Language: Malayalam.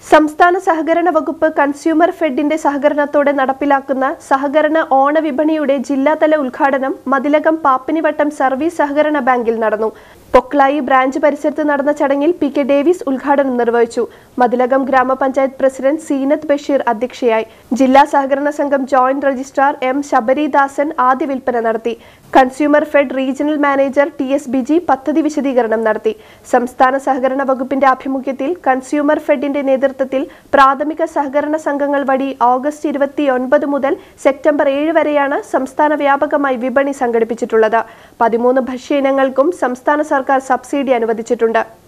സംസ്ഥാന സഹകരണ വകുപ്പ് കൺസ്യൂമർ ഫെഡിന്റെ സഹകരണത്തോടെ നടപ്പിലാക്കുന്ന സഹകരണ ഓണവിപണിയുടെ ജില്ലാതല ഉദ്ഘാടനം മതിലകം പാപ്പിനിവട്ടം സർവീസ് സഹകരണ ബാങ്കിൽ നടന്നു പൊക്ലായി ബ്രാഞ്ച് പരിസരത്ത് നടന്ന ചടങ്ങിൽ പി കെ ഡേവിസ് ഉദ്ഘാടനം നിർവഹിച്ചു മതിലകം ഗ്രാമപഞ്ചായത്ത് പ്രസിഡന്റ് സീനത്ത് ബഷീർ അധ്യക്ഷയായി ജില്ലാ സഹകരണ സംഘം ജോയിന്റ് രജിസ്ട്രാർ എം ശബരിദാസൻ ആദ്യ വിൽപ്പന നടത്തി consumer fed regional manager T S Biji പദ്ധതി വിശദീകരണം നടത്തി സംസ്ഥാന സഹകരണ വകുപ്പിന്റെ ആഭിമുഖ്യത്തിൽ കൺസ്യൂമർ ഫെഡിന്റെ നേതൃത്വത്തിൽ പ്രാഥമിക സഹകരണ സംഘങ്ങൾ വഴി ഓഗസ്റ്റ് ഇരുപത്തിയൊൻപത് മുതൽ സെപ്റ്റംബർ ഏഴ് വരെയാണ് സംസ്ഥാന വ്യാപകമായി വിപണി സംഘടിപ്പിച്ചിട്ടുള്ളത് പതിമൂന്ന് ഭക്ഷ്യ ഇനങ്ങൾക്കും സംസ്ഥാന സർക്കാർ സബ്സിഡി അനുവദിച്ചിട്ടുണ്ട്